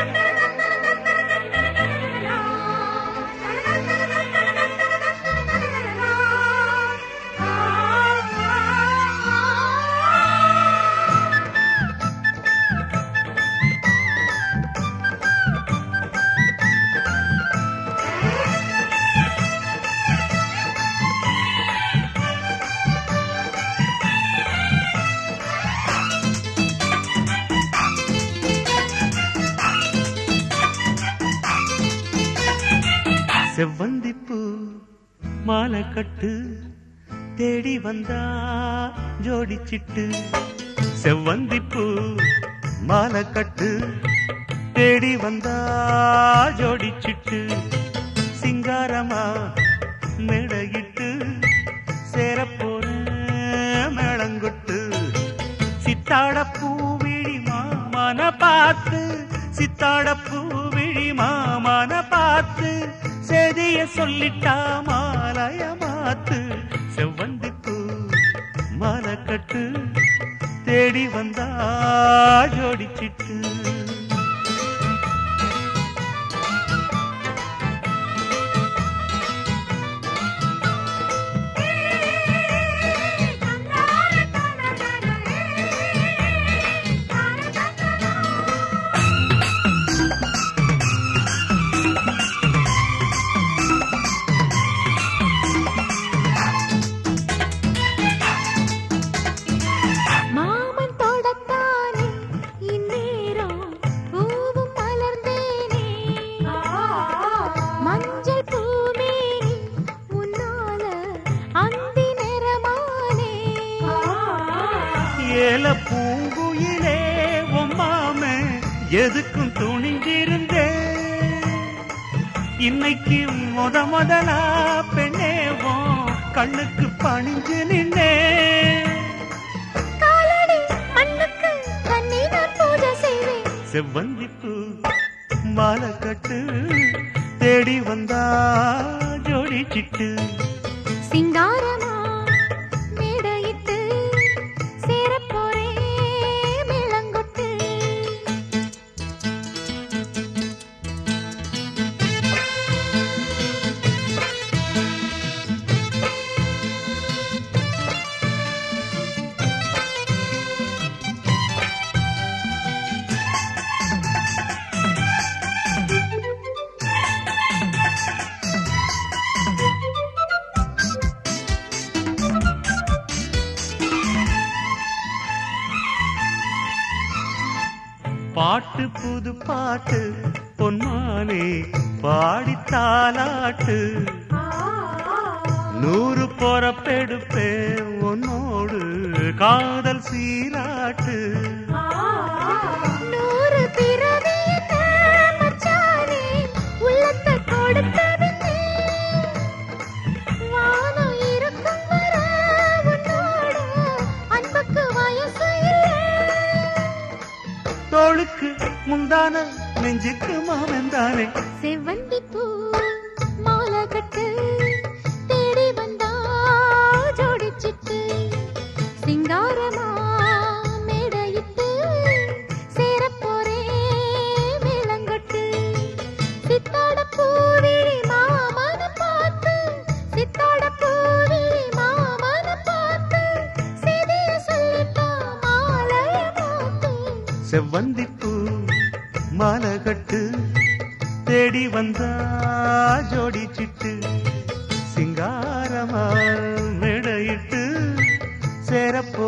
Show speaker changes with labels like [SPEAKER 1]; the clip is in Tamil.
[SPEAKER 1] செவ்வந்திப்பூ மாலை கட்டு தேடி வந்தா ஜோடிச்சிட்டு செவ்வந்திப்பூ மாலை கட்டு தேடி வந்தா ஜோடிச்சிட்டு சிங்காரமா மேடையிட்டு சேரப்போற மேளங்கொட்டு சித்தாட பூவிழி மாமன பார்த்து சித்தாட பூவிழி மாமன பார்த்து செய்திய சொல்லிட்டா மாலைய மாத்து செவ்வந்திப்பூ மாலை கட்டு தேடி வந்தா ஜோடிச்சிட்டு
[SPEAKER 2] மாமன் தொடத்தானே இந்நேரம் பூவும் மலர்ந்தேனே மஞ்சள் பூமேனி உன்னால அந்தி நிறமானே
[SPEAKER 1] ஏல பூங்குயிலே உம்மாம எதுக்கும் துணிஞ்சிருந்தே இன்னைக்கு முத முதலா பெண்ணேவோம் கண்ணுக்கு பணிஞ்சு நின்னே
[SPEAKER 2] காலடி மண்ணுக்கு தன்னை நான் பூஜை செய்வேன்
[SPEAKER 1] செவ்வந்திப்பு மாலை கட்டு தேடி வந்தா ஜோடி சிட்டு
[SPEAKER 2] சிங்காரமா மேடையிட்டு சேரப் போறேன் மேளங்கொட்டு
[SPEAKER 1] பாட்டு புது பாட்டு பொன்மானே பாடி தாலாட்டு நூறு பொறப்பெடுப்பே உன்னோடு காதல் சீராட்டு
[SPEAKER 2] நூறு பிறவி என்ன மச்சானே உள்ளத்தை கொடுத்ததுன்னே வானம் இருக்கும் வர உன்னோட அன்புக்கு வயசு இல்லை
[SPEAKER 1] தோளுக்கு முந்தான நெஞ்சுக்கு மாமந்தானே
[SPEAKER 2] செவ்வந்தி பூ மாலை கட்டு தேடி வந்தா ஜோடிச்சிட்டு சிங்காரமா மேடையிட்டு சேரப் போறேன் மேளங்கொட்டு சித்தாட பூவிழி மாமன பார்த்து சித்தாட பூவிழி மாமன பார்த்து செய்திய சொல்லிட்டா மாலைய மாத்து
[SPEAKER 1] செவ்வந்திப்பூ மாலை கட்டு தேடி வந்தா ஜோடி சிட்டு சிங்காரமா மேடையிட்டு சேரப்போ